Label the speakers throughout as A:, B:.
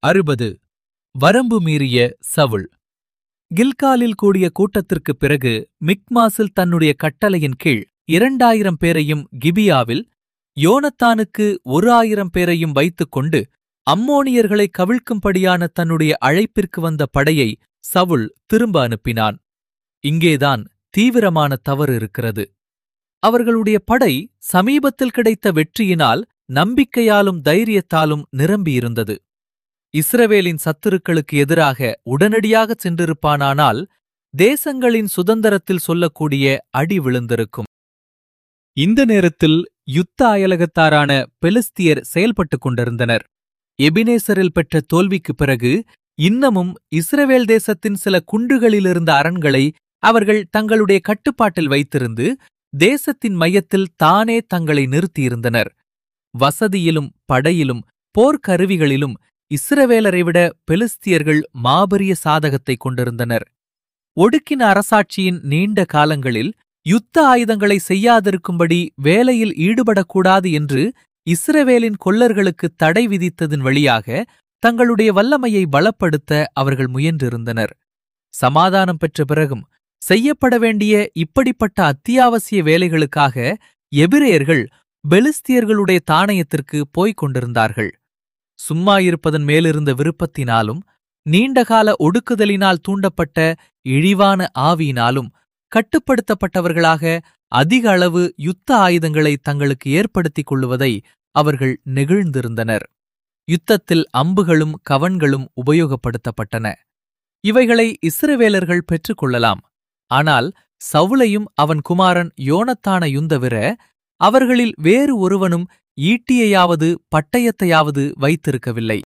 A: அறுபது வரம்பு மீறிய சவுல் கில்காலில் கூடிய கூட்டத்திற்குப் பிறகு மிக்மாசில் தன்னுடைய கட்டளையின் கீழ் இரண்டாயிரம் பேரையும் கிபியாவில் யோனத்தானுக்கு ஒரு ஆயிரம் பேரையும் வைத்துக் கொண்டு அம்மோனியர்களை கவிழ்க்கும்படியான தன்னுடைய அழைப்பிற்கு வந்த படையை சவுல் திரும்ப அனுப்பினான் இங்கேதான் தீவிரமான தவறு இருக்கிறது அவர்களுடைய படை சமீபத்தில் கிடைத்த வெற்றியினால் நம்பிக்கையாலும் தைரியத்தாலும் நிரம்பியிருந்தது இஸ்ரவேலின் சத்துருக்களுக்கு எதிராக உடனடியாகச் சென்றிருப்பானானால் தேசங்களின் சுதந்திரத்தில் சொல்லக்கூடிய அடி விழுந்திருக்கும் இந்த நேரத்தில் யுத்த அயலகத்தாரான பெலிஸ்தியர் செயல்பட்டுக் கொண்டிருந்தனர் எபினேசரில் பெற்ற தோல்விக்குப் பிறகு இன்னமும் இஸ்ரவேல் தேசத்தின் சில குன்றுகளிலிருந்த அரண்களை அவர்கள் தங்களுடைய கட்டுப்பாட்டில் வைத்திருந்து தேசத்தின் மையத்தில் தானே தங்களை நிறுத்தியிருந்தனர் வசதியிலும் படையிலும் போர்க்கருவிகளிலும் இஸ்ரவேலரை விட பெலிஸ்தியர்கள் மாபெரிய சாதகத்தைக் கொண்டிருந்தனர் ஒடுக்கின அரசாட்சியின் நீண்ட காலங்களில் யுத்த ஆயுதங்களை செய்யாதிருக்கும்படி வேலையில் ஈடுபடக்கூடாது என்று இஸ்ரவேலின் கொல்லர்களுக்கு தடை விதித்ததன் வழியாக தங்களுடைய வல்லமையை பலப்படுத்த அவர்கள் முயன்றிருந்தனர் சமாதானம் பெற்ற பிறகும் செய்யப்பட வேண்டிய இப்படிப்பட்ட அத்தியாவசிய வேலைகளுக்காக எபிரேயர்கள் பெலிஸ்தியர்களுடைய தானயத்திற்கு போய்க் கொண்டிருந்தார்கள் சும்மா இருப்பதன் மேலிருந்த விருப்பத்தினாலும் நீண்டகால ஒடுக்குதலினால் தூண்டப்பட்ட இழிவான ஆவியினாலும் கட்டுப்படுத்தப்பட்டவர்களாக அதிக அளவு யுத்த ஆயுதங்களை தங்களுக்கு ஏற்படுத்திக் கொள்ளுவதை அவர்கள் நெகிழ்ந்திருந்தனர் யுத்தத்தில் அம்புகளும் கவன்களும் உபயோகப்படுத்தப்பட்டன இவைகளை இஸ்ரவேலர்கள் பெற்றுக்கொள்ளலாம் ஆனால் சவுலையும் அவன் குமாரன் யோனத்தானையும் தவிர அவர்களில் வேறு ஒருவனும் ஈட்டியையாவது பட்டயத்தையாவது வைத்திருக்கவில்லை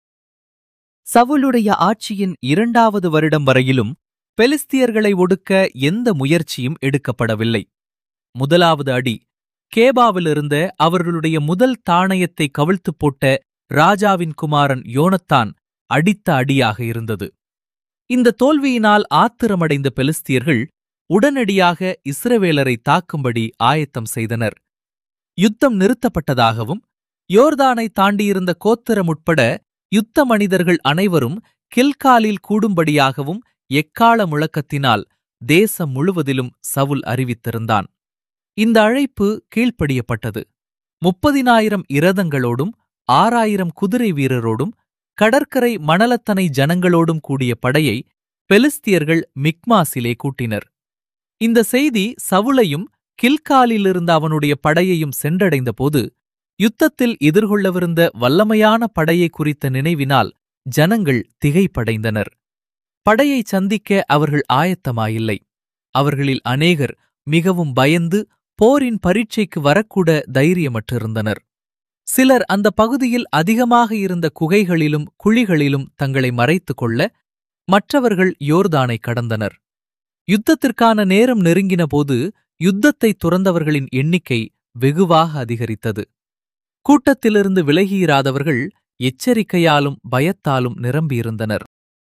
A: சவுலுடைய ஆட்சியின் இரண்டாவது வருடம் வரையிலும் பெலிஸ்தியர்களை ஒடுக்க எந்த முயற்சியும் எடுக்கப்படவில்லை முதலாவது அடி கேபாவிலிருந்த அவர்களுடைய முதல் தாணயத்தை கவிழ்த்துப் போட்ட ராஜாவின் குமாரன் யோனத்தான் அடித்த அடியாக இருந்தது இந்த தோல்வியினால் ஆத்திரமடைந்த பெலிஸ்தியர்கள் உடனடியாக இஸ்ரவேலரை தாக்கும்படி ஆயத்தம் செய்தனர் யுத்தம் நிறுத்தப்பட்டதாகவும் யோர்தானை தாண்டியிருந்த கோத்திரம் உட்பட யுத்த மனிதர்கள் அனைவரும் கில்காலில் கூடும்படியாகவும் எக்கால முழக்கத்தினால் தேசம் முழுவதிலும் சவுல் அறிவித்திருந்தான் இந்த அழைப்பு கீழ்ப்படியப்பட்டது முப்பதினாயிரம் இரதங்களோடும் ஆறாயிரம் குதிரை வீரரோடும் கடற்கரை மணலத்தனை ஜனங்களோடும் கூடிய படையை பெலிஸ்தியர்கள் மிக்மாசிலே கூட்டினர் இந்த செய்தி சவுலையும் கில்காலிலிருந்த அவனுடைய படையையும் சென்றடைந்தபோது யுத்தத்தில் எதிர்கொள்ளவிருந்த வல்லமையான படையை குறித்த நினைவினால் ஜனங்கள் திகைப்படைந்தனர் படையை சந்திக்க அவர்கள் ஆயத்தமாயில்லை அவர்களில் அநேகர் மிகவும் பயந்து போரின் பரீட்சைக்கு வரக்கூட தைரியமற்றிருந்தனர் சிலர் அந்த பகுதியில் அதிகமாக இருந்த குகைகளிலும் குழிகளிலும் தங்களை மறைத்துக் கொள்ள மற்றவர்கள் யோர்தானை கடந்தனர் யுத்தத்திற்கான நேரம் நெருங்கினபோது யுத்தத்தை துறந்தவர்களின் எண்ணிக்கை வெகுவாக அதிகரித்தது கூட்டத்திலிருந்து விலகியிராதவர்கள் எச்சரிக்கையாலும் பயத்தாலும் நிரம்பியிருந்தனர்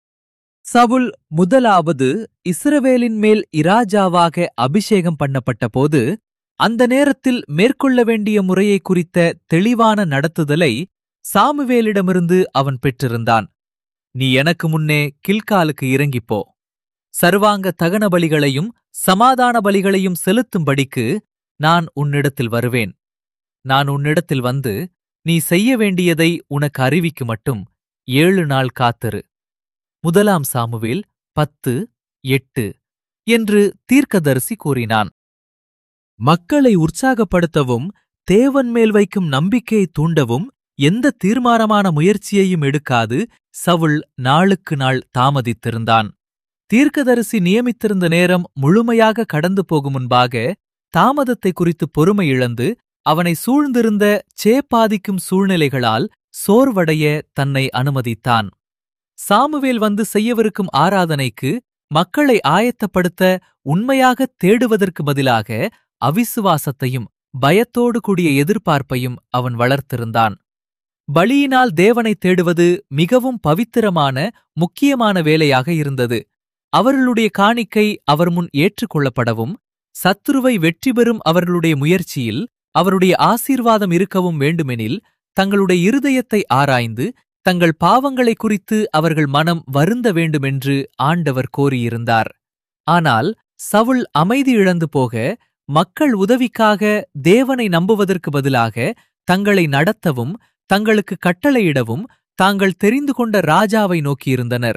A: சவுல் முதலாவது இஸ்ரவேலின் மேல் இராஜாவாக அபிஷேகம் பண்ணப்பட்டபோது அந்த நேரத்தில் மேற்கொள்ள வேண்டிய முறையை குறித்த தெளிவான நடத்துதலை சாமுவேலிடமிருந்து அவன் பெற்றிருந்தான் நீ எனக்கு முன்னே கில்காலுக்கு இறங்கிப்போ சர்வாங்க தகன பலிகளையும் சமாதான பலிகளையும் செலுத்தும்படிக்கு நான் உன்னிடத்தில் வருவேன் நான் உன்னிடத்தில் வந்து நீ செய்ய வேண்டியதை உனக்கு அறிவிக்கு மட்டும் ஏழு நாள் காத்திரு முதலாம் சாமுவேல் பத்து எட்டு என்று தீர்க்கதரிசி கூறினான் மக்களை உற்சாகப்படுத்தவும் தேவன் மேல் வைக்கும் நம்பிக்கையை தூண்டவும் எந்த தீர்மானமான முயற்சியையும் எடுக்காது சவுல் நாளுக்கு நாள் தாமதித்திருந்தான் தீர்க்கதரிசி நியமித்திருந்த நேரம் முழுமையாக கடந்து போகும் முன்பாக தாமதத்தை குறித்து பொறுமை இழந்து அவனை சூழ்ந்திருந்த சேப்பாதிக்கும் சூழ்நிலைகளால் சோர்வடைய தன்னை அனுமதித்தான் சாமுவேல் வந்து செய்யவிருக்கும் ஆராதனைக்கு மக்களை ஆயத்தப்படுத்த உண்மையாக தேடுவதற்கு பதிலாக அவிசுவாசத்தையும் பயத்தோடு கூடிய எதிர்பார்ப்பையும் அவன் வளர்த்திருந்தான் பலியினால் தேவனை தேடுவது மிகவும் பவித்திரமான முக்கியமான வேலையாக இருந்தது அவர்களுடைய காணிக்கை அவர் முன் ஏற்றுக்கொள்ளப்படவும் சத்துருவை வெற்றி பெறும் அவர்களுடைய முயற்சியில் அவருடைய ஆசீர்வாதம் இருக்கவும் வேண்டுமெனில் தங்களுடைய இருதயத்தை ஆராய்ந்து தங்கள் பாவங்களை குறித்து அவர்கள் மனம் வருந்த வேண்டுமென்று ஆண்டவர் கோரியிருந்தார் ஆனால் சவுல் அமைதி இழந்து போக மக்கள் உதவிக்காக தேவனை நம்புவதற்கு பதிலாக தங்களை நடத்தவும் தங்களுக்கு கட்டளையிடவும் தாங்கள் தெரிந்து கொண்ட ராஜாவை நோக்கியிருந்தனர்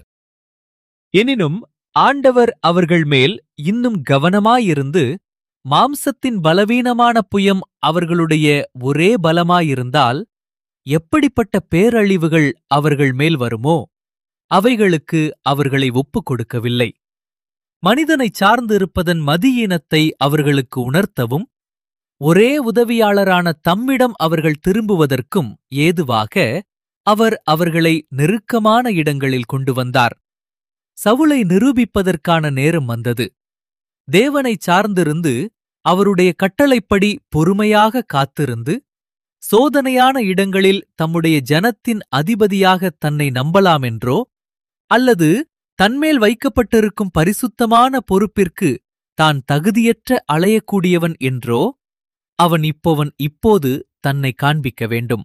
A: எனினும் ஆண்டவர் அவர்கள் மேல் இன்னும் கவனமாயிருந்து மாம்சத்தின் பலவீனமான புயம் அவர்களுடைய ஒரே பலமாயிருந்தால் எப்படிப்பட்ட பேரழிவுகள் அவர்கள் மேல் வருமோ அவைகளுக்கு அவர்களை ஒப்புக் கொடுக்கவில்லை மனிதனைச் சார்ந்திருப்பதன் மதியீனத்தை அவர்களுக்கு உணர்த்தவும் ஒரே உதவியாளரான தம்மிடம் அவர்கள் திரும்புவதற்கும் ஏதுவாக அவர் அவர்களை நெருக்கமான இடங்களில் கொண்டு வந்தார் சவுளை நிரூபிப்பதற்கான நேரம் வந்தது தேவனைச் சார்ந்திருந்து அவருடைய கட்டளைப்படி பொறுமையாக காத்திருந்து சோதனையான இடங்களில் தம்முடைய ஜனத்தின் அதிபதியாக தன்னை நம்பலாமென்றோ அல்லது தன்மேல் வைக்கப்பட்டிருக்கும் பரிசுத்தமான பொறுப்பிற்கு தான் தகுதியற்ற அலையக்கூடியவன் என்றோ அவன் இப்போவன் இப்போது தன்னை காண்பிக்க வேண்டும்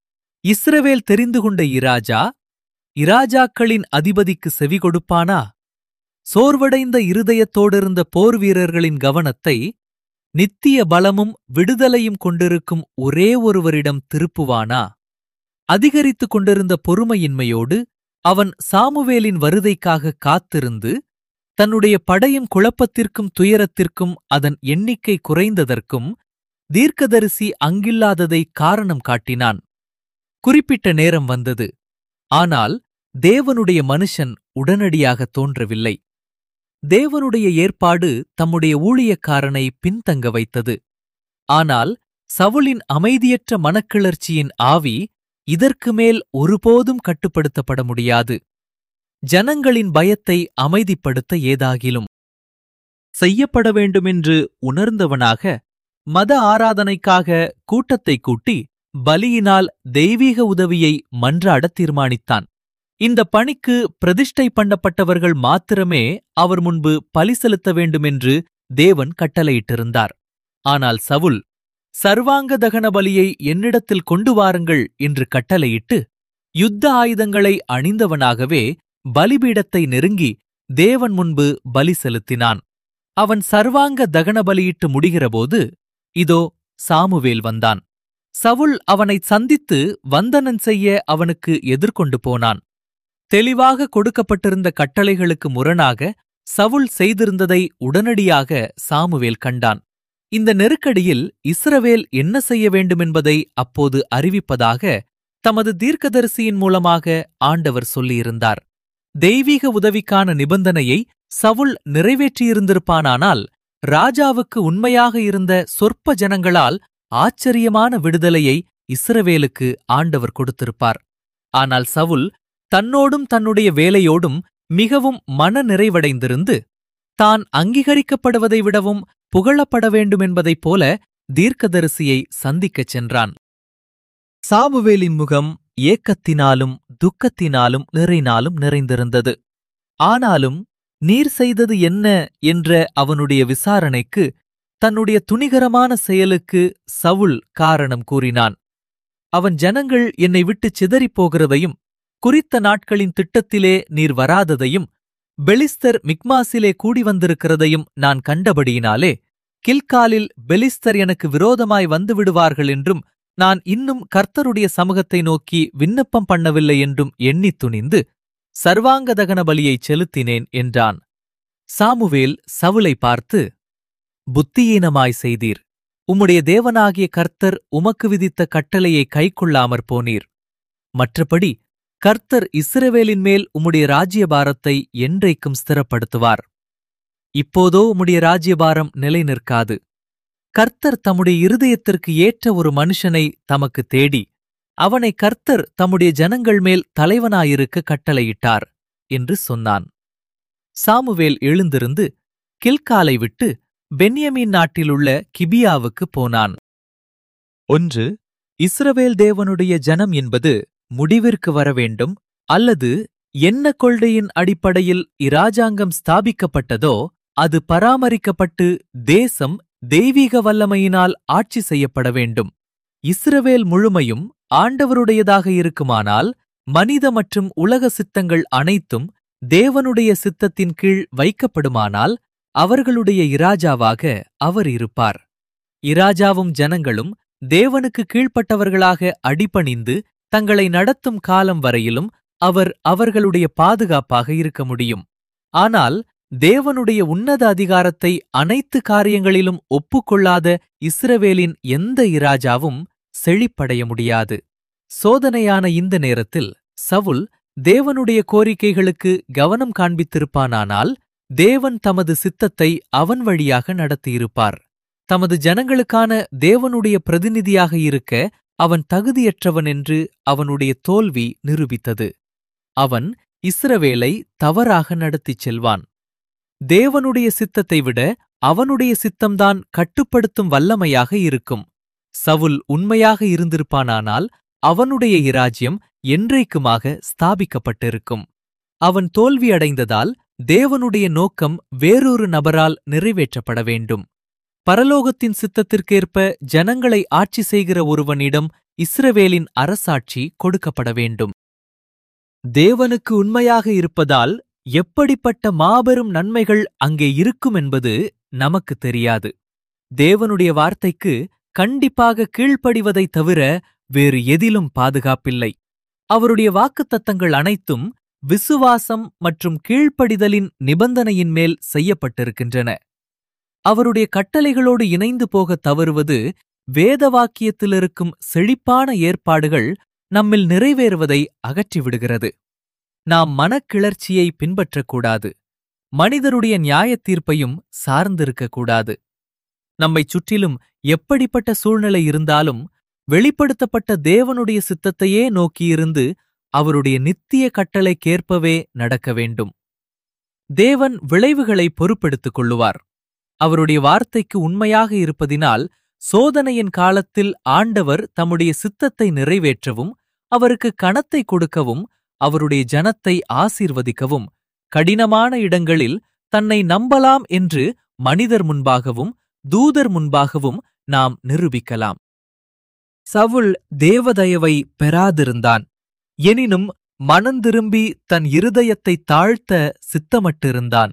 A: இஸ்ரவேல் தெரிந்து கொண்ட இராஜா இராஜாக்களின் அதிபதிக்கு செவி கொடுப்பானா சோர்வடைந்த இருதயத்தோடிருந்த போர் வீரர்களின் கவனத்தை நித்திய பலமும் விடுதலையும் கொண்டிருக்கும் ஒரே ஒருவரிடம் திருப்புவானா அதிகரித்துக் கொண்டிருந்த பொறுமையின்மையோடு அவன் சாமுவேலின் வருதைக்காக காத்திருந்து தன்னுடைய படையும் குழப்பத்திற்கும் துயரத்திற்கும் அதன் எண்ணிக்கை குறைந்ததற்கும் தீர்க்கதரிசி அங்கில்லாததை காரணம் காட்டினான் குறிப்பிட்ட நேரம் வந்தது ஆனால் தேவனுடைய மனுஷன் உடனடியாக தோன்றவில்லை தேவனுடைய ஏற்பாடு தம்முடைய ஊழியக்காரனை பின்தங்க வைத்தது ஆனால் சவுலின் அமைதியற்ற மனக்கிளர்ச்சியின் ஆவி இதற்கு மேல் ஒருபோதும் கட்டுப்படுத்தப்பட முடியாது ஜனங்களின் பயத்தை அமைதிப்படுத்த ஏதாகிலும் செய்யப்பட வேண்டுமென்று உணர்ந்தவனாக மத ஆராதனைக்காக கூட்டத்தை கூட்டி பலியினால் தெய்வீக உதவியை மன்றாடத் தீர்மானித்தான் இந்த பணிக்கு பிரதிஷ்டை பண்ணப்பட்டவர்கள் மாத்திரமே அவர் முன்பு பலி செலுத்த வேண்டுமென்று தேவன் கட்டளையிட்டிருந்தார் ஆனால் சவுல் சர்வாங்க தகன பலியை என்னிடத்தில் கொண்டு வாருங்கள் என்று கட்டளையிட்டு யுத்த ஆயுதங்களை அணிந்தவனாகவே பலிபீடத்தை நெருங்கி தேவன் முன்பு பலி செலுத்தினான் அவன் சர்வாங்க தகன பலியிட்டு முடிகிறபோது இதோ சாமுவேல் வந்தான் சவுல் அவனைச் சந்தித்து வந்தனன் செய்ய அவனுக்கு எதிர்கொண்டு போனான் தெளிவாக கொடுக்கப்பட்டிருந்த கட்டளைகளுக்கு முரணாக சவுல் செய்திருந்ததை உடனடியாக சாமுவேல் கண்டான் இந்த நெருக்கடியில் இஸ்ரவேல் என்ன செய்ய வேண்டுமென்பதை அப்போது அறிவிப்பதாக தமது தீர்க்கதரிசியின் மூலமாக ஆண்டவர் சொல்லியிருந்தார் தெய்வீக உதவிக்கான நிபந்தனையை சவுல் நிறைவேற்றியிருந்திருப்பானானால் ராஜாவுக்கு உண்மையாக இருந்த சொற்ப ஜனங்களால் ஆச்சரியமான விடுதலையை இஸ்ரவேலுக்கு ஆண்டவர் கொடுத்திருப்பார் ஆனால் சவுல் தன்னோடும் தன்னுடைய வேலையோடும் மிகவும் மன நிறைவடைந்திருந்து தான் அங்கீகரிக்கப்படுவதை விடவும் புகழப்பட வேண்டுமென்பதைப் போல தீர்க்கதரிசியை சந்திக்கச் சென்றான் சாமுவேலின் முகம் ஏக்கத்தினாலும் துக்கத்தினாலும் நிறைனாலும் நிறைந்திருந்தது ஆனாலும் நீர் செய்தது என்ன என்ற அவனுடைய விசாரணைக்கு தன்னுடைய துணிகரமான செயலுக்கு சவுல் காரணம் கூறினான் அவன் ஜனங்கள் என்னை விட்டுச் சிதறிப் போகிறதையும் குறித்த நாட்களின் திட்டத்திலே நீர் வராததையும் பெலிஸ்தர் மிக்மாசிலே கூடி வந்திருக்கிறதையும் நான் கண்டபடியினாலே கில்காலில் பெலிஸ்தர் எனக்கு விரோதமாய் வந்து விடுவார்கள் என்றும் நான் இன்னும் கர்த்தருடைய சமூகத்தை நோக்கி விண்ணப்பம் பண்ணவில்லை என்றும் எண்ணித் துணிந்து சர்வாங்க தகன பலியைச் செலுத்தினேன் என்றான் சாமுவேல் சவுலை பார்த்து புத்தியீனமாய் செய்தீர் உம்முடைய தேவனாகிய கர்த்தர் உமக்கு விதித்த கட்டளையை கைக்கொள்ளாமற் போனீர் மற்றபடி கர்த்தர் இஸ்ரவேலின் மேல் உம்முடைய ராஜ்யபாரத்தை என்றைக்கும் ஸ்திரப்படுத்துவார் இப்போதோ உம்முடைய ராஜ்யபாரம் நிலை நிற்காது கர்த்தர் தம்முடைய இருதயத்திற்கு ஏற்ற ஒரு மனுஷனை தமக்கு தேடி அவனை கர்த்தர் தம்முடைய ஜனங்கள் மேல் தலைவனாயிருக்க கட்டளையிட்டார் என்று சொன்னான் சாமுவேல் எழுந்திருந்து கில்காலை விட்டு பென்யமீன் நாட்டிலுள்ள கிபியாவுக்கு போனான் ஒன்று இஸ்ரவேல் தேவனுடைய ஜனம் என்பது முடிவிற்கு வர வேண்டும் அல்லது என்ன கொள்கையின் அடிப்படையில் இராஜாங்கம் ஸ்தாபிக்கப்பட்டதோ அது பராமரிக்கப்பட்டு தேசம் தெய்வீக வல்லமையினால் ஆட்சி செய்யப்பட வேண்டும் இஸ்ரவேல் முழுமையும் ஆண்டவருடையதாக இருக்குமானால் மனித மற்றும் உலக சித்தங்கள் அனைத்தும் தேவனுடைய சித்தத்தின் கீழ் வைக்கப்படுமானால் அவர்களுடைய இராஜாவாக அவர் இருப்பார் இராஜாவும் ஜனங்களும் தேவனுக்கு கீழ்ப்பட்டவர்களாக அடிபணிந்து தங்களை நடத்தும் காலம் வரையிலும் அவர் அவர்களுடைய பாதுகாப்பாக இருக்க முடியும் ஆனால் தேவனுடைய உன்னத அதிகாரத்தை அனைத்து காரியங்களிலும் ஒப்புக்கொள்ளாத இஸ்ரவேலின் எந்த இராஜாவும் செழிப்படைய முடியாது சோதனையான இந்த நேரத்தில் சவுல் தேவனுடைய கோரிக்கைகளுக்கு கவனம் காண்பித்திருப்பானானால் தேவன் தமது சித்தத்தை அவன் வழியாக நடத்தியிருப்பார் தமது ஜனங்களுக்கான தேவனுடைய பிரதிநிதியாக இருக்க அவன் தகுதியற்றவன் என்று அவனுடைய தோல்வி நிரூபித்தது அவன் இஸ்ரவேலை தவறாக நடத்திச் செல்வான் தேவனுடைய சித்தத்தை விட அவனுடைய சித்தம்தான் கட்டுப்படுத்தும் வல்லமையாக இருக்கும் சவுல் உண்மையாக இருந்திருப்பானானால் அவனுடைய இராஜ்யம் என்றைக்குமாக ஸ்தாபிக்கப்பட்டிருக்கும் அவன் தோல்வியடைந்ததால் தேவனுடைய நோக்கம் வேறொரு நபரால் நிறைவேற்றப்பட வேண்டும் பரலோகத்தின் சித்தத்திற்கேற்ப ஜனங்களை ஆட்சி செய்கிற ஒருவனிடம் இஸ்ரவேலின் அரசாட்சி கொடுக்கப்பட வேண்டும் தேவனுக்கு உண்மையாக இருப்பதால் எப்படிப்பட்ட மாபெரும் நன்மைகள் அங்கே இருக்கும் என்பது நமக்கு தெரியாது தேவனுடைய வார்த்தைக்கு கண்டிப்பாக கீழ்ப்படிவதைத் தவிர வேறு எதிலும் பாதுகாப்பில்லை அவருடைய வாக்குத்தத்தங்கள் அனைத்தும் விசுவாசம் மற்றும் கீழ்ப்படிதலின் நிபந்தனையின் மேல் செய்யப்பட்டிருக்கின்றன அவருடைய கட்டளைகளோடு இணைந்து போகத் தவறுவது வேதவாக்கியத்திலிருக்கும் செழிப்பான ஏற்பாடுகள் நம்மில் நிறைவேறுவதை அகற்றிவிடுகிறது நாம் மனக்கிளர்ச்சியை பின்பற்றக்கூடாது மனிதருடைய நியாயத் தீர்ப்பையும் சார்ந்திருக்கக்கூடாது நம்மைச் சுற்றிலும் எப்படிப்பட்ட சூழ்நிலை இருந்தாலும் வெளிப்படுத்தப்பட்ட தேவனுடைய சித்தத்தையே நோக்கியிருந்து அவருடைய நித்திய கட்டளைக்கேற்பவே நடக்க வேண்டும் தேவன் விளைவுகளை பொறுப்பெடுத்துக் கொள்ளுவார் அவருடைய வார்த்தைக்கு உண்மையாக இருப்பதினால் சோதனையின் காலத்தில் ஆண்டவர் தம்முடைய சித்தத்தை நிறைவேற்றவும் அவருக்கு கணத்தை கொடுக்கவும் அவருடைய ஜனத்தை ஆசீர்வதிக்கவும் கடினமான இடங்களில் தன்னை நம்பலாம் என்று மனிதர் முன்பாகவும் தூதர் முன்பாகவும் நாம் நிரூபிக்கலாம் சவுல் தேவதயவை பெறாதிருந்தான் எனினும் மனந்திரும்பி தன் இருதயத்தை தாழ்த்த சித்தமட்டிருந்தான்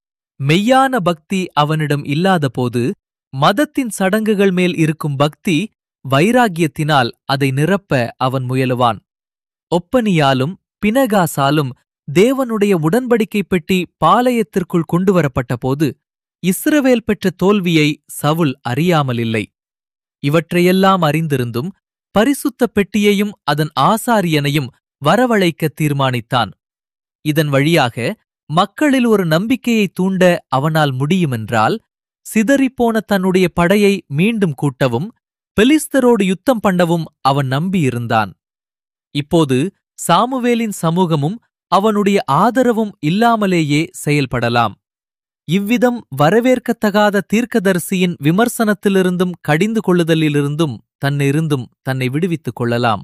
A: மெய்யான பக்தி அவனிடம் இல்லாதபோது மதத்தின் சடங்குகள் மேல் இருக்கும் பக்தி வைராகியத்தினால் அதை நிரப்ப அவன் முயலுவான் ஒப்பனியாலும் பினகாசாலும் தேவனுடைய உடன்படிக்கை பெட்டி பாளையத்திற்குள் கொண்டுவரப்பட்டபோது இஸ்ரவேல் பெற்ற தோல்வியை சவுல் அறியாமலில்லை இவற்றையெல்லாம் அறிந்திருந்தும் பரிசுத்த பெட்டியையும் அதன் ஆசாரியனையும் வரவழைக்க தீர்மானித்தான் இதன் வழியாக மக்களில் ஒரு நம்பிக்கையை தூண்ட அவனால் முடியுமென்றால் சிதறிப்போன தன்னுடைய படையை மீண்டும் கூட்டவும் பெலிஸ்தரோடு யுத்தம் பண்ணவும் அவன் நம்பியிருந்தான் இப்போது சாமுவேலின் சமூகமும் அவனுடைய ஆதரவும் இல்லாமலேயே செயல்படலாம் இவ்விதம் வரவேற்கத்தகாத தீர்க்கதரிசியின் விமர்சனத்திலிருந்தும் கடிந்து கொள்ளுதலிலிருந்தும் தன்னிருந்தும் தன்னை விடுவித்துக் கொள்ளலாம்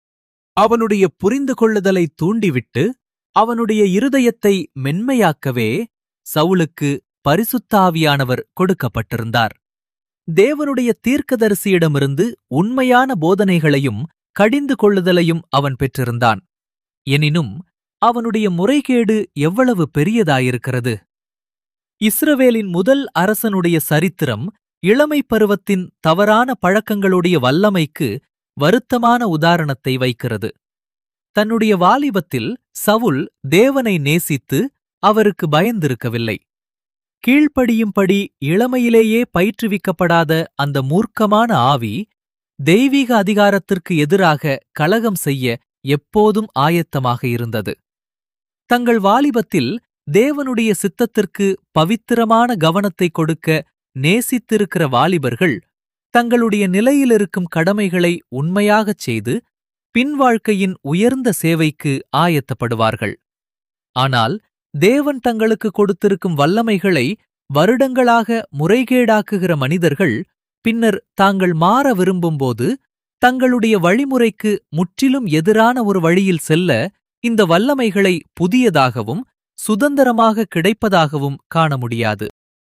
A: அவனுடைய புரிந்து கொள்ளுதலை தூண்டிவிட்டு அவனுடைய இருதயத்தை மென்மையாக்கவே சவுலுக்கு பரிசுத்தாவியானவர் கொடுக்கப்பட்டிருந்தார் தேவனுடைய தீர்க்கதரிசியிடமிருந்து உண்மையான போதனைகளையும் கடிந்து கொள்ளுதலையும் அவன் பெற்றிருந்தான் எனினும் அவனுடைய முறைகேடு எவ்வளவு பெரியதாயிருக்கிறது இஸ்ரவேலின் முதல் அரசனுடைய சரித்திரம் இளமை பருவத்தின் தவறான பழக்கங்களுடைய வல்லமைக்கு வருத்தமான உதாரணத்தை வைக்கிறது தன்னுடைய வாலிபத்தில் சவுல் தேவனை நேசித்து அவருக்கு பயந்திருக்கவில்லை கீழ்ப்படியும்படி இளமையிலேயே பயிற்றுவிக்கப்படாத அந்த மூர்க்கமான ஆவி தெய்வீக அதிகாரத்திற்கு எதிராக கலகம் செய்ய எப்போதும் ஆயத்தமாக இருந்தது தங்கள் வாலிபத்தில் தேவனுடைய சித்தத்திற்கு பவித்திரமான கவனத்தை கொடுக்க நேசித்திருக்கிற வாலிபர்கள் தங்களுடைய நிலையிலிருக்கும் கடமைகளை உண்மையாகச் செய்து பின்வாழ்க்கையின் உயர்ந்த சேவைக்கு ஆயத்தப்படுவார்கள் ஆனால் தேவன் தங்களுக்கு கொடுத்திருக்கும் வல்லமைகளை வருடங்களாக முறைகேடாக்குகிற மனிதர்கள் பின்னர் தாங்கள் மாற விரும்பும்போது தங்களுடைய வழிமுறைக்கு முற்றிலும் எதிரான ஒரு வழியில் செல்ல இந்த வல்லமைகளை புதியதாகவும் சுதந்திரமாக கிடைப்பதாகவும் காண முடியாது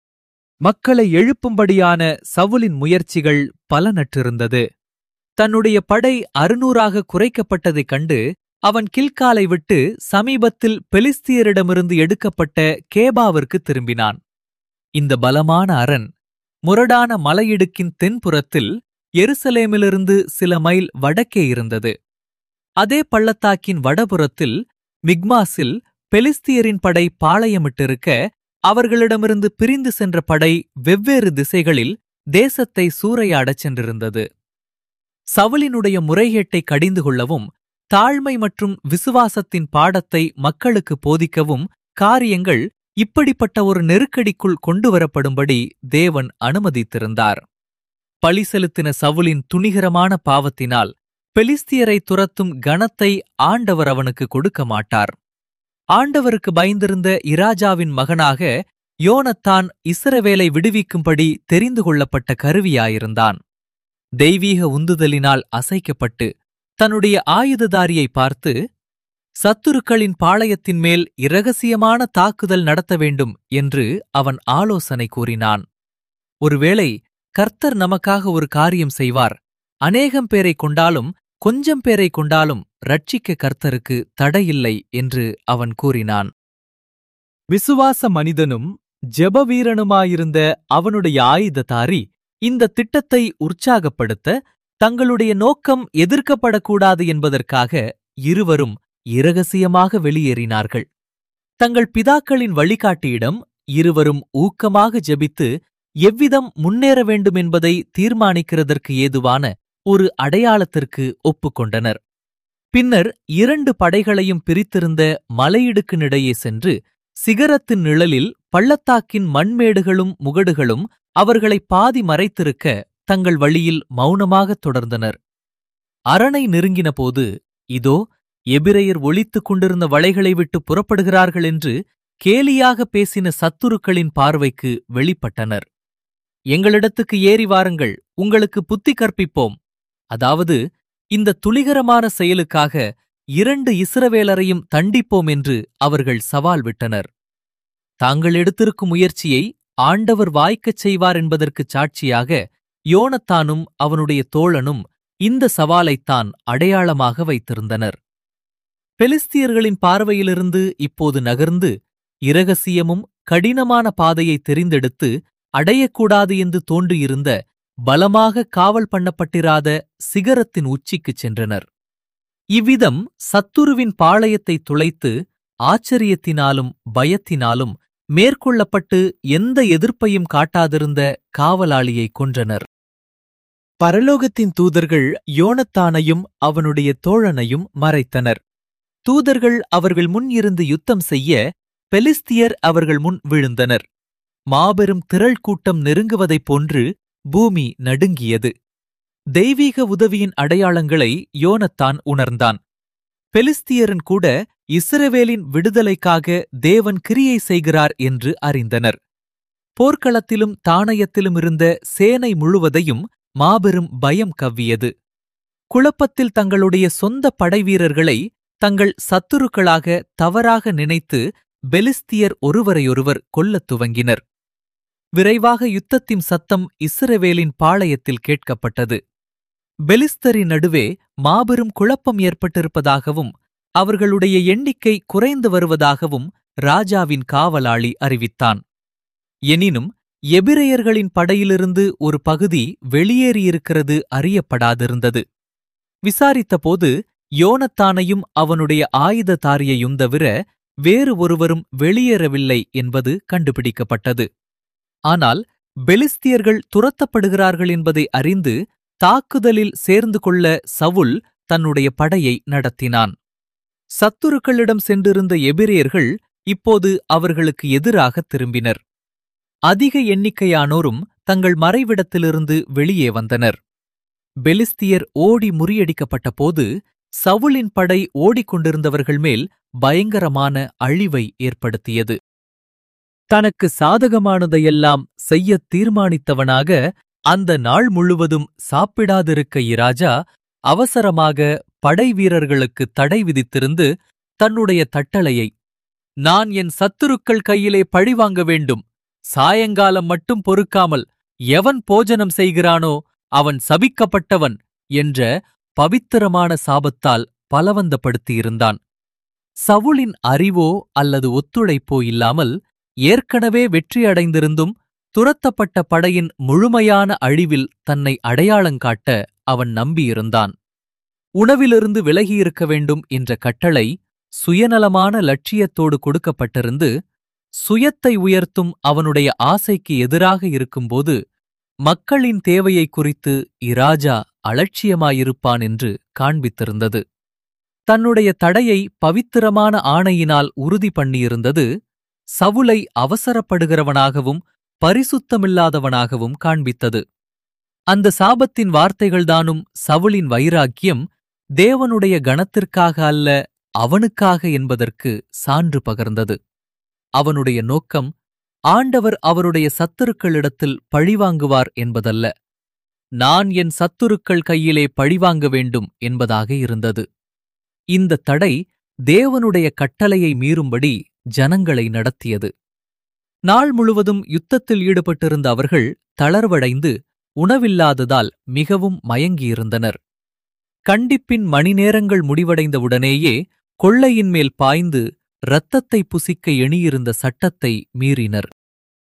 A: மக்களை எழுப்பும்படியான சவுலின் முயற்சிகள் பலனற்றிருந்தது தன்னுடைய படை அறுநூறாக குறைக்கப்பட்டதைக் கண்டு அவன் கில்காலை விட்டு சமீபத்தில் பெலிஸ்தியரிடமிருந்து எடுக்கப்பட்ட கேபாவிற்கு திரும்பினான் இந்த பலமான அரண் முரடான மலையிடுக்கின் தென்புறத்தில் எருசலேமிலிருந்து சில மைல் வடக்கே இருந்தது அதே பள்ளத்தாக்கின் வடபுறத்தில் மிக்மாஸில் பெலிஸ்தியரின் படை பாளையமிட்டிருக்க அவர்களிடமிருந்து பிரிந்து சென்ற படை வெவ்வேறு திசைகளில் தேசத்தை சூறையாடச் சென்றிருந்தது சவுலினுடைய முறைகேட்டை கடிந்து கொள்ளவும் தாழ்மை மற்றும் விசுவாசத்தின் பாடத்தை மக்களுக்கு போதிக்கவும் காரியங்கள் இப்படிப்பட்ட ஒரு நெருக்கடிக்குள் கொண்டுவரப்படும்படி தேவன் அனுமதித்திருந்தார் பழி செலுத்தின சவுலின் துணிகரமான பாவத்தினால் பெலிஸ்தியரை துரத்தும் கனத்தை ஆண்டவர் அவனுக்கு கொடுக்க மாட்டார் ஆண்டவருக்கு பயந்திருந்த இராஜாவின் மகனாக யோனத்தான் இஸ்ரவேலை விடுவிக்கும்படி தெரிந்து கொள்ளப்பட்ட கருவியாயிருந்தான் தெய்வீக உந்துதலினால் அசைக்கப்பட்டு தன்னுடைய ஆயுததாரியை பார்த்து சத்துருக்களின் பாளையத்தின் மேல் இரகசியமான தாக்குதல் நடத்த வேண்டும் என்று அவன் ஆலோசனை கூறினான் ஒருவேளை கர்த்தர் நமக்காக ஒரு காரியம் செய்வார் அநேகம் பேரை கொண்டாலும் கொஞ்சம் பேரை கொண்டாலும் ரட்சிக்க கர்த்தருக்கு தடையில்லை என்று அவன் கூறினான் விசுவாச மனிதனும் ஜெபவீரனுமாயிருந்த அவனுடைய ஆயுததாரி இந்த திட்டத்தை உற்சாகப்படுத்த தங்களுடைய நோக்கம் எதிர்க்கப்படக்கூடாது என்பதற்காக இருவரும் இரகசியமாக வெளியேறினார்கள் தங்கள் பிதாக்களின் வழிகாட்டியிடம் இருவரும் ஊக்கமாக ஜெபித்து எவ்விதம் முன்னேற வேண்டும் என்பதை தீர்மானிக்கிறதற்கு ஏதுவான ஒரு அடையாளத்திற்கு ஒப்புக்கொண்டனர் பின்னர் இரண்டு படைகளையும் பிரித்திருந்த மலையிடுக்கினிடையே சென்று சிகரத்தின் நிழலில் பள்ளத்தாக்கின் மண்மேடுகளும் முகடுகளும் அவர்களை பாதி மறைத்திருக்க தங்கள் வழியில் மௌனமாகத் தொடர்ந்தனர் அரணை நெருங்கினபோது இதோ எபிரெயர் ஒளித்துக் கொண்டிருந்த வளைகளை விட்டு புறப்படுகிறார்கள் என்று கேலியாக பேசின சத்துருக்களின் பார்வைக்கு வெளிப்பட்டனர் எங்களிடத்துக்கு ஏறி வாருங்கள் உங்களுக்கு புத்தி கற்பிப்போம் அதாவது இந்த துளிகரமான செயலுக்காக இரண்டு இஸ்ரவேலரையும் தண்டிப்போம் என்று அவர்கள் சவால் விட்டனர் தாங்கள் எடுத்திருக்கும் முயற்சியை ஆண்டவர் வாய்க்கச் செய்வார் என்பதற்குச் சாட்சியாக யோனத்தானும் அவனுடைய தோழனும் இந்த சவாலைத்தான் அடையாளமாக வைத்திருந்தனர் பெலிஸ்தியர்களின் பார்வையிலிருந்து இப்போது நகர்ந்து இரகசியமும் கடினமான பாதையை தெரிந்தெடுத்து அடையக்கூடாது என்று தோன்றியிருந்த பலமாக காவல் பண்ணப்பட்டிராத சிகரத்தின் உச்சிக்குச் சென்றனர் இவ்விதம் சத்துருவின் பாளையத்தை துளைத்து ஆச்சரியத்தினாலும் பயத்தினாலும் மேற்கொள்ளப்பட்டு எந்த எதிர்ப்பையும் காட்டாதிருந்த காவலாளியை கொன்றனர் பரலோகத்தின் தூதர்கள் யோனத்தானையும் அவனுடைய தோழனையும் மறைத்தனர் தூதர்கள் அவர்கள் முன் இருந்து யுத்தம் செய்ய பெலிஸ்தியர் அவர்கள் முன் விழுந்தனர் மாபெரும் திரள் கூட்டம் நெருங்குவதைப் போன்று பூமி நடுங்கியது தெய்வீக உதவியின் அடையாளங்களை யோனத்தான் உணர்ந்தான் பெலிஸ்தியரன் கூட இஸ்ரவேலின் விடுதலைக்காக தேவன் கிரியை செய்கிறார் என்று அறிந்தனர் போர்க்களத்திலும் தானயத்திலும் இருந்த சேனை முழுவதையும் மாபெரும் பயம் கவ்வியது குழப்பத்தில் தங்களுடைய சொந்த படைவீரர்களை தங்கள் சத்துருக்களாக தவறாக நினைத்து பெலிஸ்தியர் ஒருவரையொருவர் கொல்லத் துவங்கினர் விரைவாக யுத்தத்தின் சத்தம் இஸ்ரவேலின் பாளையத்தில் கேட்கப்பட்டது பெலிஸ்தரின் நடுவே மாபெரும் குழப்பம் ஏற்பட்டிருப்பதாகவும் அவர்களுடைய எண்ணிக்கை குறைந்து வருவதாகவும் ராஜாவின் காவலாளி அறிவித்தான் எனினும் எபிரெயர்களின் படையிலிருந்து ஒரு பகுதி வெளியேறியிருக்கிறது அறியப்படாதிருந்தது விசாரித்தபோது யோனத்தானையும் அவனுடைய ஆயுததாரியையும் தவிர வேறு ஒருவரும் வெளியேறவில்லை என்பது கண்டுபிடிக்கப்பட்டது ஆனால் பெலிஸ்தியர்கள் துரத்தப்படுகிறார்கள் என்பதை அறிந்து தாக்குதலில் சேர்ந்து கொள்ள சவுல் தன்னுடைய படையை நடத்தினான் சத்துருக்களிடம் சென்றிருந்த எபிரேயர்கள் இப்போது அவர்களுக்கு எதிராக திரும்பினர் அதிக எண்ணிக்கையானோரும் தங்கள் மறைவிடத்திலிருந்து வெளியே வந்தனர் பெலிஸ்தியர் ஓடி முறியடிக்கப்பட்ட போது சவுலின் படை ஓடிக்கொண்டிருந்தவர்கள் மேல் பயங்கரமான அழிவை ஏற்படுத்தியது தனக்கு சாதகமானதையெல்லாம் செய்யத் தீர்மானித்தவனாக அந்த நாள் முழுவதும் சாப்பிடாதிருக்க இராஜா அவசரமாக படை வீரர்களுக்கு தடை விதித்திருந்து தன்னுடைய தட்டளையை நான் என் சத்துருக்கள் கையிலே பழிவாங்க வேண்டும் சாயங்காலம் மட்டும் பொறுக்காமல் எவன் போஜனம் செய்கிறானோ அவன் சபிக்கப்பட்டவன் என்ற பவித்திரமான சாபத்தால் பலவந்தப்படுத்தியிருந்தான் சவுலின் அறிவோ அல்லது ஒத்துழைப்போ இல்லாமல் ஏற்கனவே வெற்றியடைந்திருந்தும் துரத்தப்பட்ட படையின் முழுமையான அழிவில் தன்னை அடையாளங்காட்ட அவன் நம்பியிருந்தான் உணவிலிருந்து விலகியிருக்க வேண்டும் என்ற கட்டளை சுயநலமான லட்சியத்தோடு கொடுக்கப்பட்டிருந்து சுயத்தை உயர்த்தும் அவனுடைய ஆசைக்கு எதிராக இருக்கும்போது மக்களின் தேவையை குறித்து இராஜா அலட்சியமாயிருப்பான் என்று காண்பித்திருந்தது தன்னுடைய தடையை பவித்திரமான ஆணையினால் உறுதி பண்ணியிருந்தது சவுலை அவசரப்படுகிறவனாகவும் பரிசுத்தமில்லாதவனாகவும் காண்பித்தது அந்த சாபத்தின் வார்த்தைகள்தானும் சவுலின் வைராக்கியம் தேவனுடைய கணத்திற்காக அல்ல அவனுக்காக என்பதற்கு சான்று பகர்ந்தது அவனுடைய நோக்கம் ஆண்டவர் அவருடைய சத்துருக்களிடத்தில் பழிவாங்குவார் என்பதல்ல நான் என் சத்துருக்கள் கையிலே பழிவாங்க வேண்டும் என்பதாக இருந்தது இந்த தடை தேவனுடைய கட்டளையை மீறும்படி ஜனங்களை நடத்தியது நாள் முழுவதும் யுத்தத்தில் ஈடுபட்டிருந்த அவர்கள் தளர்வடைந்து உணவில்லாததால் மிகவும் மயங்கியிருந்தனர் கண்டிப்பின் மணிநேரங்கள் முடிவடைந்தவுடனேயே கொள்ளையின் மேல் பாய்ந்து இரத்தத்தை புசிக்க எண்ணியிருந்த சட்டத்தை மீறினர்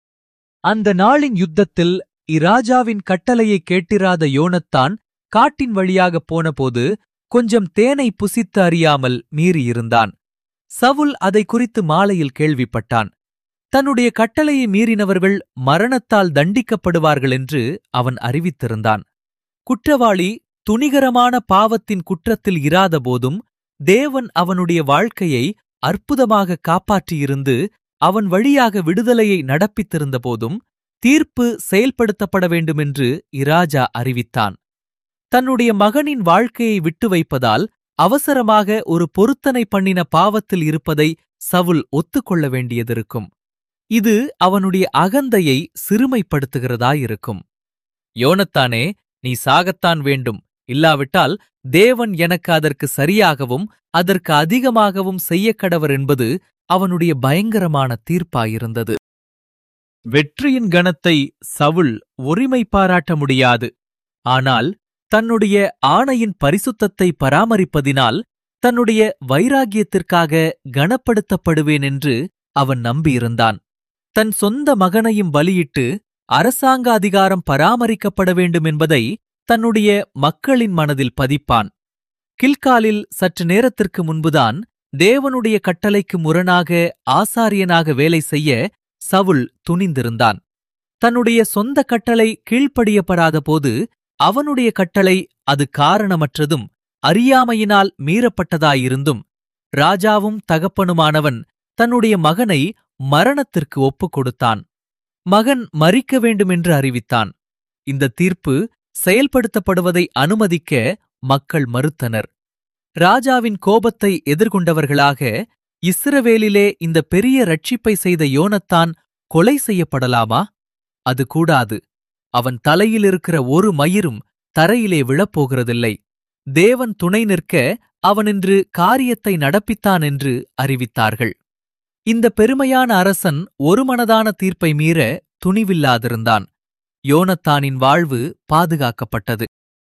A: அந்த நாளின் யுத்தத்தில் இராஜாவின் கட்டளையை கேட்டிராத யோனத்தான் காட்டின் வழியாகப் போனபோது கொஞ்சம் தேனை புசித்து அறியாமல் மீறியிருந்தான் சவுல் அதை குறித்து மாலையில் கேள்விப்பட்டான் தன்னுடைய கட்டளையை மீறினவர்கள் மரணத்தால் தண்டிக்கப்படுவார்கள் என்று அவன் அறிவித்திருந்தான் குற்றவாளி துணிகரமான பாவத்தின் குற்றத்தில் இராதபோதும் தேவன் அவனுடைய வாழ்க்கையை அற்புதமாக காப்பாற்றியிருந்து அவன் வழியாக விடுதலையை நடப்பித்திருந்த போதும் தீர்ப்பு செயல்படுத்தப்பட வேண்டுமென்று இராஜா அறிவித்தான் தன்னுடைய மகனின் வாழ்க்கையை விட்டு வைப்பதால் அவசரமாக ஒரு பொருத்தனை பண்ணின பாவத்தில் இருப்பதை சவுல் ஒத்துக்கொள்ள வேண்டியதிருக்கும் இது அவனுடைய அகந்தையை சிறுமைப்படுத்துகிறதாயிருக்கும் யோனத்தானே நீ சாகத்தான் வேண்டும் இல்லாவிட்டால் தேவன் எனக்கு அதற்கு சரியாகவும் அதற்கு அதிகமாகவும் செய்யக்கடவர் என்பது அவனுடைய பயங்கரமான தீர்ப்பாயிருந்தது வெற்றியின் கணத்தை சவுல் ஒருமை பாராட்ட முடியாது ஆனால் தன்னுடைய ஆணையின் பரிசுத்தத்தை பராமரிப்பதினால் தன்னுடைய வைராகியத்திற்காக கனப்படுத்தப்படுவேன் என்று அவன் நம்பியிருந்தான் தன் சொந்த மகனையும் பலியிட்டு அரசாங்க அதிகாரம் பராமரிக்கப்பட வேண்டும் என்பதை தன்னுடைய மக்களின் மனதில் பதிப்பான் கில்காலில் சற்று நேரத்திற்கு முன்புதான் தேவனுடைய கட்டளைக்கு முரணாக ஆசாரியனாக வேலை செய்ய சவுல் துணிந்திருந்தான் தன்னுடைய சொந்த கட்டளை கீழ்ப்படியப்படாத போது அவனுடைய கட்டளை அது காரணமற்றதும் அறியாமையினால் மீறப்பட்டதாயிருந்தும் ராஜாவும் தகப்பனுமானவன் தன்னுடைய மகனை மரணத்திற்கு ஒப்புக் கொடுத்தான் மகன் மறிக்க வேண்டுமென்று அறிவித்தான் இந்த தீர்ப்பு செயல்படுத்தப்படுவதை அனுமதிக்க மக்கள் மறுத்தனர் ராஜாவின் கோபத்தை எதிர்கொண்டவர்களாக இஸ்ரவேலிலே இந்த பெரிய ரட்சிப்பை செய்த யோனத்தான் கொலை செய்யப்படலாமா அது கூடாது அவன் தலையில் இருக்கிற ஒரு மயிரும் தரையிலே விழப்போகிறதில்லை தேவன் துணை நிற்க அவன் இன்று காரியத்தை நடப்பித்தான் என்று அறிவித்தார்கள் இந்த பெருமையான அரசன் ஒருமனதான தீர்ப்பை மீற துணிவில்லாதிருந்தான் யோனத்தானின் வாழ்வு பாதுகாக்கப்பட்டது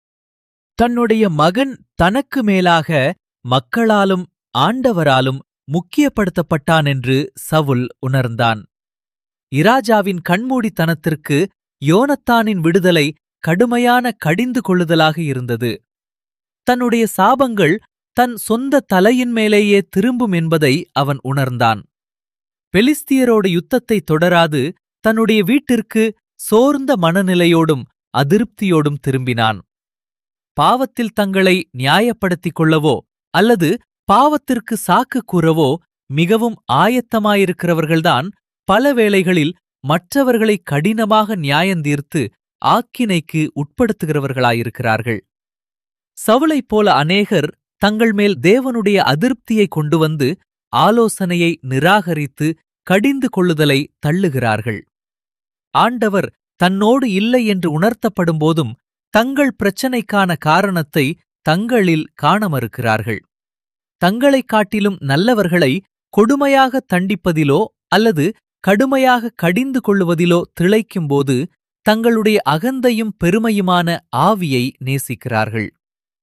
A: தன்னுடைய மகன் தனக்கு மேலாக மக்களாலும் ஆண்டவராலும் முக்கியப்படுத்தப்பட்டான் என்று சவுல் உணர்ந்தான் இராஜாவின் கண்மூடித்தனத்திற்கு யோனத்தானின் விடுதலை கடுமையான கடிந்து கொள்ளுதலாக இருந்தது தன்னுடைய சாபங்கள் தன் சொந்த தலையின் மேலேயே திரும்பும் என்பதை அவன் உணர்ந்தான் பெலிஸ்தியரோட யுத்தத்தை தொடராது தன்னுடைய வீட்டிற்கு சோர்ந்த மனநிலையோடும் அதிருப்தியோடும் திரும்பினான் பாவத்தில் தங்களை நியாயப்படுத்திக் கொள்ளவோ அல்லது பாவத்திற்கு சாக்கு கூறவோ மிகவும் ஆயத்தமாயிருக்கிறவர்கள்தான் பல வேளைகளில் மற்றவர்களை கடினமாக நியாயந்தீர்த்து ஆக்கினைக்கு உட்படுத்துகிறவர்களாயிருக்கிறார்கள் சவுளைப் போல அநேகர் தங்கள் மேல் தேவனுடைய அதிருப்தியை கொண்டு வந்து ஆலோசனையை நிராகரித்து கடிந்து கொள்ளுதலை தள்ளுகிறார்கள் ஆண்டவர் தன்னோடு இல்லை என்று உணர்த்தப்படும் போதும் தங்கள் பிரச்சனைக்கான காரணத்தை தங்களில் காண மறுக்கிறார்கள் தங்களைக் காட்டிலும் நல்லவர்களை கொடுமையாக தண்டிப்பதிலோ அல்லது கடுமையாக கடிந்து கொள்ளுவதிலோ திளைக்கும்போது தங்களுடைய அகந்தையும் பெருமையுமான ஆவியை நேசிக்கிறார்கள்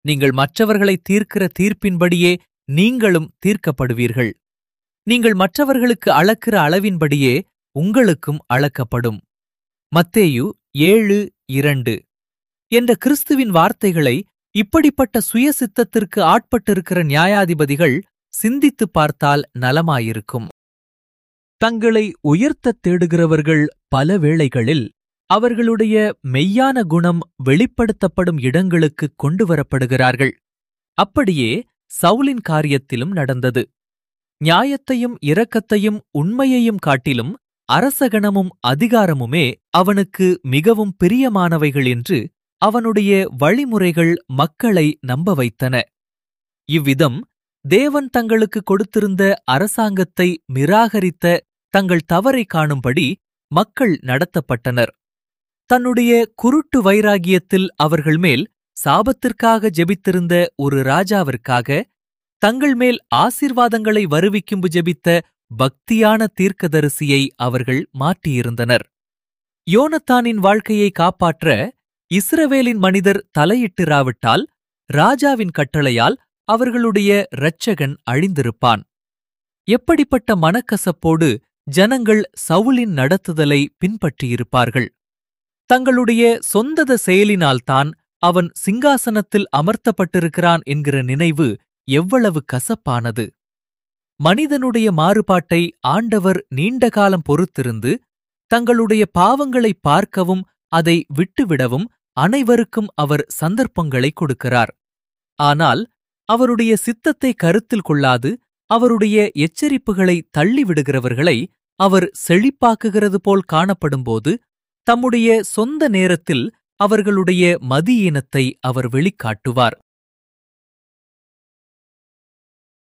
A: நீங்கள் மற்றவர்களை தீர்க்கிற தீர்ப்பின்படியே நீங்களும் தீர்க்கப்படுவீர்கள் நீங்கள் மற்றவர்களுக்கு அளக்கிற அளவின்படியே உங்களுக்கும் அளக்கப்படும் மத்தேயு ஏழு இரண்டு என்ற கிறிஸ்துவின் வார்த்தைகளை இப்படிப்பட்ட சுயசித்தத்திற்கு ஆட்பட்டிருக்கிற நியாயாதிபதிகள் சிந்தித்துப் பார்த்தால் நலமாயிருக்கும் தங்களை உயர்த்தத் தேடுகிறவர்கள் பல வேளைகளில் அவர்களுடைய மெய்யான குணம் வெளிப்படுத்தப்படும் இடங்களுக்கு கொண்டு வரப்படுகிறார்கள் அப்படியே சவுலின் காரியத்திலும் நடந்தது நியாயத்தையும் இரக்கத்தையும் உண்மையையும் காட்டிலும் அரசகணமும் அதிகாரமுமே அவனுக்கு மிகவும் பிரியமானவைகள் என்று அவனுடைய வழிமுறைகள் மக்களை நம்ப வைத்தன இவ்விதம் தேவன் தங்களுக்கு கொடுத்திருந்த அரசாங்கத்தை நிராகரித்த தங்கள் தவறை காணும்படி மக்கள் நடத்தப்பட்டனர் தன்னுடைய குருட்டு வைராகியத்தில் அவர்கள் மேல் சாபத்திற்காக ஜெபித்திருந்த ஒரு ராஜாவிற்காக தங்கள் மேல் ஆசீர்வாதங்களை வருவிக்கும்பு ஜெபித்த பக்தியான தீர்க்கதரிசியை அவர்கள் மாற்றியிருந்தனர் யோனத்தானின் வாழ்க்கையை காப்பாற்ற இஸ்ரவேலின் மனிதர் தலையிட்டிராவிட்டால் ராஜாவின் கட்டளையால் அவர்களுடைய இரட்சகன் அழிந்திருப்பான் எப்படிப்பட்ட மனக்கசப்போடு ஜனங்கள் சவுலின் நடத்துதலை பின்பற்றியிருப்பார்கள் தங்களுடைய சொந்தத செயலினால்தான் அவன் சிங்காசனத்தில் அமர்த்தப்பட்டிருக்கிறான் என்கிற நினைவு எவ்வளவு கசப்பானது மனிதனுடைய மாறுபாட்டை ஆண்டவர் நீண்ட காலம் பொறுத்திருந்து தங்களுடைய பாவங்களை பார்க்கவும் அதை விட்டுவிடவும் அனைவருக்கும் அவர் சந்தர்ப்பங்களை கொடுக்கிறார் ஆனால் அவருடைய சித்தத்தை கருத்தில் கொள்ளாது அவருடைய எச்சரிப்புகளை தள்ளிவிடுகிறவர்களை அவர் செழிப்பாக்குகிறது போல் காணப்படும்போது தம்முடைய சொந்த நேரத்தில் அவர்களுடைய மதியீனத்தை அவர் வெளிக்காட்டுவார்